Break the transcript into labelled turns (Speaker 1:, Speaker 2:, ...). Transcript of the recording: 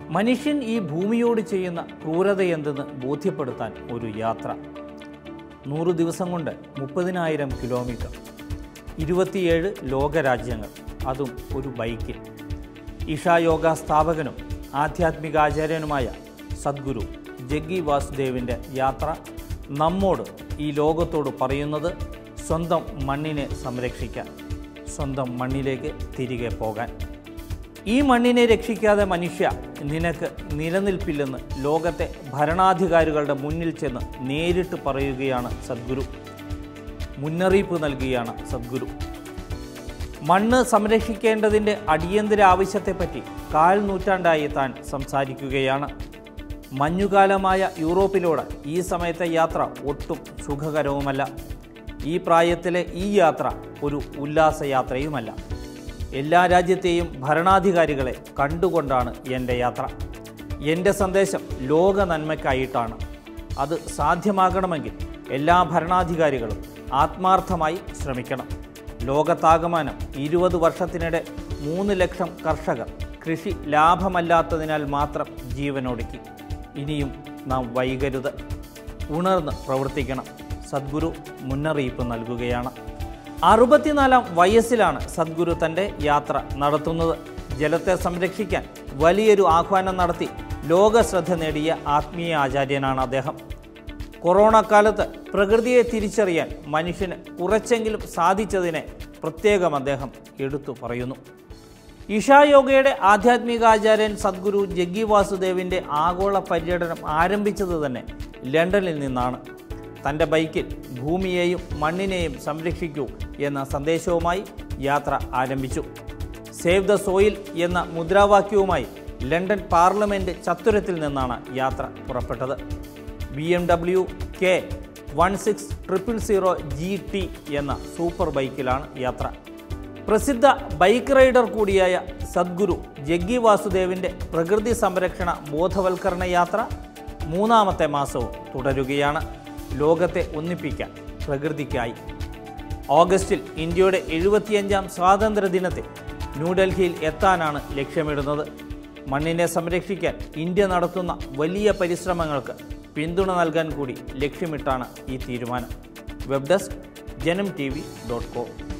Speaker 1: മനുഷ്യൻ ഈ ഭൂമിയോട് ചെയ്യുന്ന ക്രൂരതയെന്തെന്ന് ബോധ്യപ്പെടുത്താൻ ഒരു യാത്ര നൂറ് ദിവസം കൊണ്ട് മുപ്പതിനായിരം കിലോമീറ്റർ ഇരുപത്തിയേഴ് ലോകരാജ്യങ്ങൾ അതും ഒരു ബൈക്കിൽ ഇഷായോഗ സ്ഥാപകനും ആധ്യാത്മികാചാര്യനുമായ സദ്ഗുരു ജഗ്ഗി വാസുദേവിൻ്റെ യാത്ര നമ്മോട് ഈ ലോകത്തോട് പറയുന്നത് സ്വന്തം മണ്ണിനെ സംരക്ഷിക്കാൻ സ്വന്തം മണ്ണിലേക്ക് തിരികെ പോകാൻ ഈ മണ്ണിനെ രക്ഷിക്കാതെ മനുഷ്യ നിനക്ക് നിലനിൽപ്പില്ലെന്ന് ലോകത്തെ ഭരണാധികാരികളുടെ മുന്നിൽ ചെന്ന് നേരിട്ട് പറയുകയാണ് സദ്ഗുരു മുന്നറിയിപ്പ് നൽകുകയാണ് സദ്ഗുരു മണ്ണ് സംരക്ഷിക്കേണ്ടതിൻ്റെ അടിയന്തര ആവശ്യത്തെപ്പറ്റി കാൽ നൂറ്റാണ്ടായി താൻ സംസാരിക്കുകയാണ് മഞ്ഞുകാലമായ യൂറോപ്പിലൂടെ ഈ സമയത്തെ യാത്ര ഒട്ടും സുഖകരവുമല്ല ഈ പ്രായത്തിലെ ഈ യാത്ര ഒരു ഉല്ലാസയാത്രയുമല്ല എല്ലാ രാജ്യത്തെയും ഭരണാധികാരികളെ കണ്ടുകൊണ്ടാണ് എൻ്റെ യാത്ര എൻ്റെ സന്ദേശം ലോക നന്മയ്ക്കായിട്ടാണ് അത് സാധ്യമാകണമെങ്കിൽ എല്ലാ ഭരണാധികാരികളും ആത്മാർത്ഥമായി ശ്രമിക്കണം ലോകത്താകമാനം ഇരുപത് വർഷത്തിനിടെ മൂന്ന് ലക്ഷം കർഷകർ കൃഷി ലാഭമല്ലാത്തതിനാൽ മാത്രം ജീവനൊടുക്കി ഇനിയും നാം വൈകരുത് ഉണർന്ന് പ്രവർത്തിക്കണം സദ്ഗുരു മുന്നറിയിപ്പ് നൽകുകയാണ് അറുപത്തിനാലാം വയസ്സിലാണ് സദ്ഗുരു തൻ്റെ യാത്ര നടത്തുന്നത് ജലത്തെ സംരക്ഷിക്കാൻ വലിയൊരു ആഹ്വാനം നടത്തി ലോക ശ്രദ്ധ നേടിയ ആത്മീയ ആചാര്യനാണ് അദ്ദേഹം കൊറോണ കാലത്ത് പ്രകൃതിയെ തിരിച്ചറിയാൻ മനുഷ്യന് കുറച്ചെങ്കിലും സാധിച്ചതിനെ പ്രത്യേകം അദ്ദേഹം എടുത്തു പറയുന്നു ഇഷായോഗയുടെ ആധ്യാത്മികാചാര്യൻ സദ്ഗുരു ജഗ്ഗി വാസുദേവിൻ്റെ ആഗോള പര്യടനം ആരംഭിച്ചത് തന്നെ ലണ്ടനിൽ നിന്നാണ് തൻ്റെ ബൈക്കിൽ ഭൂമിയെയും മണ്ണിനെയും സംരക്ഷിക്കൂ എന്ന സന്ദേശവുമായി യാത്ര ആരംഭിച്ചു സേവ് ദ സോയിൽ എന്ന മുദ്രാവാക്യവുമായി ലണ്ടൻ പാർലമെൻറ്റ് ചത്തുരത്തിൽ നിന്നാണ് യാത്ര പുറപ്പെട്ടത് B M W K one six triple zero G T എന്ന സൂപ്പർ ബൈക്കിലാണ് യാത്ര പ്രസിദ്ധ ബൈക്ക് റൈഡർ കൂടിയായ സദ്ഗുരു ജഗ്ഗി വാസുദേവിൻ്റെ പ്രകൃതി സംരക്ഷണ ബോധവൽക്കരണ യാത്ര മൂന്നാമത്തെ മാസവും തുടരുകയാണ് ലോകത്തെ ഒന്നിപ്പിക്കാൻ പ്രകൃതിക്കായി ഓഗസ്റ്റിൽ ഇന്ത്യയുടെ എഴുപത്തിയഞ്ചാം സ്വാതന്ത്ര്യ ദിനത്തിൽ ന്യൂഡൽഹിയിൽ എത്താനാണ് ലക്ഷ്യമിടുന്നത് മണ്ണിനെ സംരക്ഷിക്കാൻ ഇന്ത്യ നടത്തുന്ന വലിയ പരിശ്രമങ്ങൾക്ക് പിന്തുണ നൽകാൻ കൂടി ലക്ഷ്യമിട്ടാണ് ഈ തീരുമാനം web desk Janam T V dot com